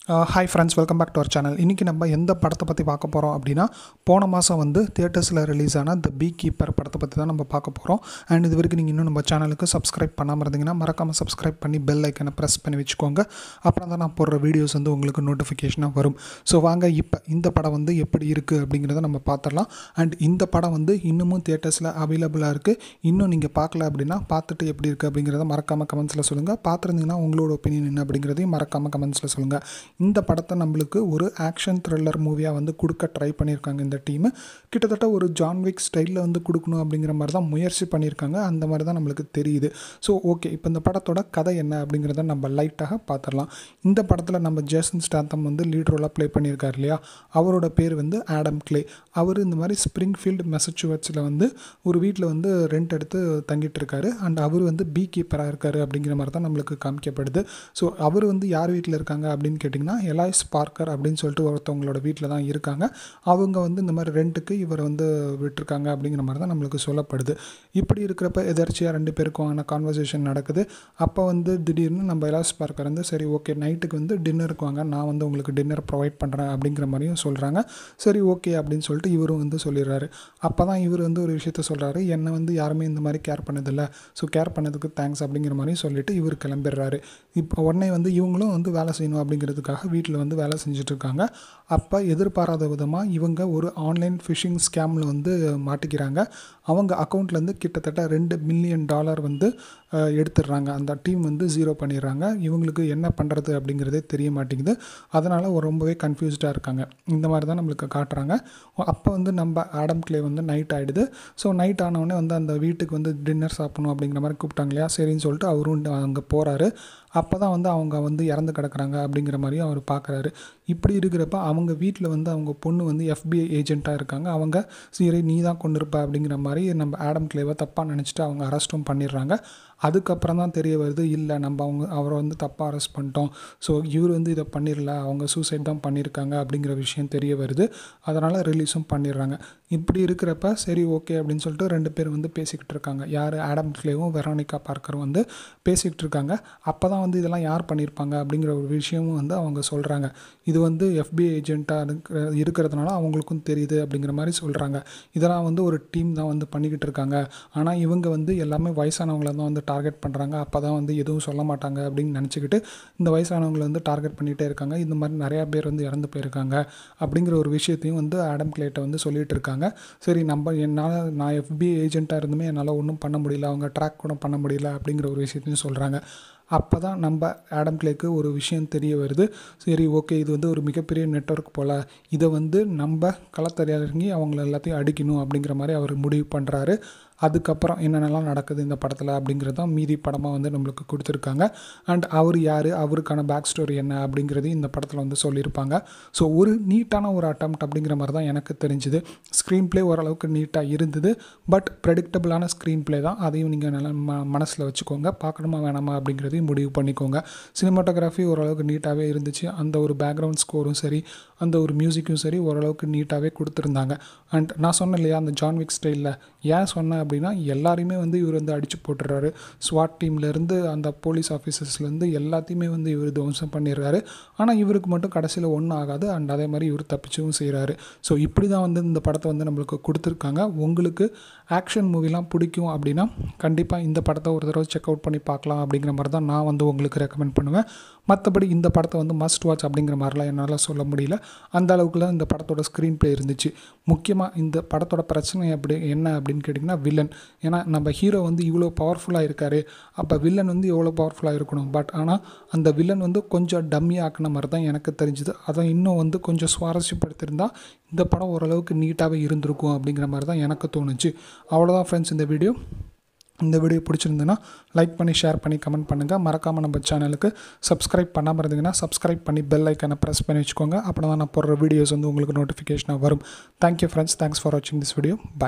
hi friends welcome back to our channel இன்றைக்கி நம்ம எந்த படத்தை பற்றி பார்க்க போகிறோம் அப்படின்னா போன மாதம் வந்து தியேட்டர்ஸில் ரிலீஸ் ஆன த பீ கீப்பர் படத்தை பற்றி தான் நம்ம பார்க்க போகிறோம் அண்ட் இது வரைக்கும் நீங்கள் இன்னும் நம்ம சேனலுக்கு சப்ஸ்கிரைப் பண்ணாமல் இருந்தீங்கன்னா மறக்காமல் சப்ஸ்கிரைப் பண்ணி பெல் ஐக்கனை ப்ரெஸ் பண்ணி வச்சுக்கோங்க அப்புறம் தான் நான் போடுற வீடியோஸ் வந்து உங்களுக்கு நோட்டிஃபிகேஷனாக வரும் ஸோ வாங்க இப்போ இந்த படம் வந்து எப்படி இருக்குது அப்படிங்கிறத நம்ம பார்த்துடலாம் அண்ட் இந்த படம் வந்து இன்னமும் தியேட்டர்ஸில் அவைலபிளாக இருக்குது இன்னும் நீங்கள் பார்க்கல அப்படின்னா பார்த்துட்டு எப்படி இருக்குது அப்படிங்கிறத மறக்காமல் கமெண்ட்ஸில் சொல்லுங்கள் பார்த்துருந்தீங்கன்னா உங்களோட ஒப்பீனியன் என்ன அப்படிங்கிறதையும் மறக்காமல் கமெண்ட்ஸில் சொல்லுங்கள் இந்த படத்தை நம்மளுக்கு ஒரு ஆக்ஷன் த்ரில்லர் மூவியாக வந்து கொடுக்க ட்ரை பண்ணியிருக்காங்க இந்த டீமு கிட்டத்தட்ட ஒரு ஜான்விக் ஸ்டைலில் வந்து கொடுக்கணும் அப்படிங்கிற மாதிரி தான் முயற்சி பண்ணியிருக்காங்க அந்த மாதிரி தான் நம்மளுக்கு தெரியுது ஸோ ஓகே இப்போ இந்த படத்தோட கதை என்ன அப்படிங்கிறத நம்ம லைட்டாக பார்த்துடலாம் இந்த படத்தில் நம்ம ஜேசன் ஸ்டாத்தம் வந்து லீட் ரோலாக ப்ளே பண்ணியிருக்கார் இல்லையா அவரோட பேர் வந்து ஆடம் கிளே அவர் இந்த மாதிரி ஸ்ப்ரிங்ஃபீல்டு மெசச்சுவட்ஸில் வந்து ஒரு வீட்டில் வந்து ரெண்ட் எடுத்து தங்கிட்டு இருக்காரு அண்ட் அவர் வந்து பீ கீப்பராக இருக்கார் அப்படிங்கிற மாதிரி தான் நம்மளுக்கு காமிக்கப்படுது ஸோ அவர் வந்து யார் வீட்டில் இருக்காங்க அப்படின்னு கேட்டிங்கன்னா எலாய்ஸ் பார்க்கர் அப்படின்னு சொல்லிட்டு ஒருத்தவங்களோட வீட்டில் தான் இருக்காங்க அவங்க வந்து இந்த மாதிரி ரெண்ட்டுக்கு இவர் வந்து விட்டுருக்காங்க அப்படிங்கிற மாதிரி தான் நம்மளுக்கு சொல்லப்படுது இப்படி இருக்கிறப்ப எதர்ச்சியாக ரெண்டு பேருக்குமான கான்வர்சேஷன் நடக்குது அப்போ வந்து திடீர்னு நம்ம எலாய்ஸ் பார்க்கர் வந்து சரி ஓகே நைட்டுக்கு வந்து டின்னருக்கு வாங்க நான் வந்து உங்களுக்கு டின்னர் ப்ரொவைட் பண்ணுறேன் அப்படிங்கிற மாதிரியும் சொல்கிறாங்க சரி ஓகே அப்படின்னு சொல்லிட்டு இவரும் வந்து சொல்லிடுறாரு அப்போ தான் இவர் வந்து ஒரு விஷயத்த சொல்கிறாரு என்னை வந்து யாருமே இந்த மாதிரி கேர் பண்ணதில்லை ஸோ கேர் பண்ணதுக்கு தேங்க்ஸ் அப்படிங்கிற மாதிரியும் சொல்லிட்டு இவர் கிளம்பிடுறாரு இப்போ உடனே வந்து இவங்களும் வந்து வேலை செய்யணும் அப்படிங்கிறதுக்காக வீட்டில் வந்து வேலை செஞ்சுட்டு இருக்காங்க அப்போ எதிர்பாராத விதமாக இவங்க ஒரு ஆன்லைன் ஃபிஷிங் ஸ்கேமில் வந்து மாட்டிக்கிறாங்க அவங்க அக்கௌண்ட்லேருந்து கிட்டத்தட்ட ரெண்டு மில்லியன் டாலர் வந்து அஹ், எடுத்துடுறாங்க அந்த டீம் வந்து ஜீரோ பண்ணிடுறாங்க இவங்களுக்கு என்ன பண்ணுறது அப்படிங்கிறதே தெரிய மாட்டேங்குது அதனால் ரொம்பவே கன்ஃபியூஸ்டாக இருக்காங்க இந்த மாதிரி தான் நம்மளுக்கு காட்டுறாங்க அப்போ வந்து நம்ம ஆடம் கிளே வந்து நைட் ஆகிடுது ஸோ நைட் ஆனவுடனே வந்து அந்த வீட்டுக்கு வந்து டின்னர் சாப்பிடணும் அப்படிங்கிற மாதிரி கூப்பிட்டாங்க இல்லையா சரின்னு சொல்லிட்டு அவரும் அங்கே போகிறாரு அப்போ தான் வந்து அவங்க வந்து இறந்து கிடக்குறாங்க அப்படிங்கிற மாதிரியும் அவர் பார்க்குறாரு இப்படி இருக்கிறப்ப அவங்க வீட்டில் வந்து அவங்க பொண்ணு வந்து எஃபிஐ ஏஜென்ட்டாக இருக்காங்க அவங்க சரி நீ தான் கொண்டு இருப்ப அப்படிங்கிற மாதிரி நம்ம ஆடம் கிளேவை தப்பாக நினச்சிட்டு அவங்க அரெஸ்ட்டும் பண்ணிடுறாங்க அதுக்கப்புறம் தான் தெரிய வருது இல்லை நம்ம அவங்க அவரை வந்து தப்பாக அரெஸ்ட் பண்ணிட்டோம் ஸோ இவர் வந்து இதை பண்ணிடல அவங்க சூசைட் தான் பண்ணியிருக்காங்க அப்படிங்கிற விஷயம் தெரிய வருது அதனால் ரிலீஸும் பண்ணிடுறாங்க இப்படி இருக்கிறப்ப சரி ஓகே அப்படின்னு சொல்லிட்டு ரெண்டு பேர் வந்து பேசிக்கிட்டு இருக்காங்க யார் ஆடம் கிளேவும் வெரோனிகா பார்க்கரும் வந்து பேசிக்கிட்டு இருக்காங்க அப்போ தான் வந்து இதெல்லாம் யார் பண்ணியிருப்பாங்க அப்படிங்கிற ஒரு விஷயமும் வந்து அவங்க சொல்கிறாங்க இது வந்து எஃபிஐ ஏஜென்ட்டாக இருக்கிற இருக்கிறதுனால அவங்களுக்கும் தெரியுது அப்படிங்கிற மாதிரி சொல்கிறாங்க இதெல்லாம் வந்து ஒரு டீம் தான் வந்து பண்ணிக்கிட்டு இருக்காங்க ஆனால் இவங்க வந்து எல்லாமே வயசானவங்கள தான் வந்து டார்கெட் பண்ணுறாங்க அப்போ தான் வந்து எதுவும் சொல்ல மாட்டாங்க அப்படின்னு நினச்சிக்கிட்டு இந்த வயசானவங்களை வந்து டார்கெட் பண்ணிகிட்டே இருக்காங்க இந்த மாதிரி நிறையா பேர் வந்து இறந்து போயிருக்காங்க அப்படிங்கிற ஒரு விஷயத்தையும் வந்து ஆடம் கிளேட்டை வந்து சொல்லிட்டு இருக்காங்க சரி நம்ம என்னால் நான் எஃபிஐ ஏஜென்ட்டாக இருந்துமே என்னால் ஒன்றும் பண்ண முடியல அவங்க ட்ராக் கூட பண்ண முடியல அப்படிங்கிற ஒரு விஷயத்தையும் சொல்கிறாங்க அப்போ தான் நம்ம ஆடம் கிளேக்கு ஒரு விஷயம் தெரிய வருது சரி ஓகே இது வந்து ஒரு மிகப்பெரிய நெட்வொர்க் போல் இதை வந்து நம்ம களத்தறியா இறங்கி அவங்கள எல்லாத்தையும் அடிக்கணும் அப்படிங்கிற மாதிரி அவர் முடிவு பண்ணுறாரு அதுக்கப்புறம் என்னென்னலாம் நடக்குது இந்த படத்தில் அப்படிங்கிறது தான் மீதி படமாக வந்து நம்மளுக்கு கொடுத்துருக்காங்க அண்ட் அவர் யார் அவருக்கான பேக் ஸ்டோரி என்ன அப்படிங்கிறதையும் இந்த படத்தில் வந்து சொல்லியிருப்பாங்க ஸோ ஒரு நீட்டான ஒரு அட்டம்ப்ட் அப்படிங்கிற மாதிரி தான் எனக்கு தெரிஞ்சுது ஸ்க்ரீன் ப்ளே ஓரளவுக்கு நீட்டாக இருந்தது பட் ப்ரெடிக்டபிளான ஸ்க்ரீன் ப்ளே தான் அதையும் நீங்கள் நல்லா ம மனசில் வச்சுக்கோங்க பார்க்கணுமா வேணாமா அப்படிங்கிறதையும் முடிவு பண்ணிக்கோங்க சினிமாட்டோகிராஃபி ஓரளவுக்கு நீட்டாகவே இருந்துச்சு அந்த ஒரு பேக்ரவுண்ட் ஸ்கோரும் சரி அந்த ஒரு மியூசிக்கும் சரி ஓரளவுக்கு நீட்டாகவே கொடுத்துருந்தாங்க அண்ட் நான் சொன்னேன் இல்லையா அந்த ஜான்விக் ஸ்டைலில் ஏன் சொன்னேன் அப்படின்னா எல்லாரையுமே வந்து இவர் வந்து அடித்து போட்டுறாரு ஸ்வாட் டீம்லேருந்து அந்த போலீஸ் ஆஃபீஸர்ஸ்லேருந்து எல்லாத்தையுமே வந்து இவர் துவம்சம் பண்ணிடுறாரு ஆனால் இவருக்கு மட்டும் கடைசியில் ஒன்றும் ஆகாது அண்ட் அதே மாதிரி இவர் தப்பிச்சும் செய்கிறாரு ஸோ இப்படி தான் வந்து இந்த படத்தை வந்து நம்மளுக்கு கொடுத்துருக்காங்க உங்களுக்கு ஆக்ஷன் மூவிலாம் பிடிக்கும் அப்படின்னா கண்டிப்பாக இந்த படத்தை ஒரு தடவை செக் அவுட் பண்ணி பார்க்கலாம் அப்படிங்கிற மாதிரி தான் நான் வந்து உங்களுக்கு ரெக்கமெண்ட் பண்ணுவேன் மற்றபடி இந்த படத்தை வந்து மஸ்ட் வாட்ச் அப்படிங்கிற மாதிரிலாம் என்னால் சொல்ல முடியல அந்த அளவுக்குலாம் இந்த படத்தோட ஸ்க்ரீன் ப்ளே இருந்துச்சு முக்கியமாக இந்த படத்தோட பிரச்சனை எப்படி என்ன அப்படின்னு கேட்டிங்கன்னா வில்லன் ஏன்னா நம்ம ஹீரோ வந்து இவ்வளோ பவர்ஃபுல்லாக இருக்கார் அப்போ வில்லன் வந்து எவ்வளோ பவர்ஃபுல்லாக இருக்கணும் பட் ஆனால் அந்த வில்லன் வந்து கொஞ்சம் டம்மியாக ஆக்கின மாதிரி தான் எனக்கு தெரிஞ்சுது அதை இன்னும் வந்து கொஞ்சம் சுவாரஸ்யப்படுத்தியிருந்தால் இந்த படம் ஓரளவுக்கு நீட்டாகவே இருந்திருக்கும் அப்படிங்கிற மாதிரி தான் எனக்கு தோணுச்சு அவ்வளோதான் ஃப்ரெண்ட்ஸ் இந்த வீடியோ இந்த வீடியோ பிடிச்சிருந்துன்னா லைக் பண்ணி ஷேர் பண்ணி கமெண்ட் பண்ணுங்கள் மறக்காமல் நம்ம சேனலுக்கு சப்ஸ்கிரைப் பண்ணாமல் இருந்தீங்கன்னா சப்ஸ்கிரைப் பண்ணி பெல் ஐக்கனை ப்ரெஸ் பண்ணி வச்சுக்கோங்க அப்போ தான் நான் போடுற வீடியோஸ் வந்து உங்களுக்கு நோட்டிஃபிகேஷனாக வரும் தேங்க்யூ ஃப்ரெண்ட்ஸ் தேங்க்ஸ் ஃபார் வாட்சிங் திஸ் வீடியோ பை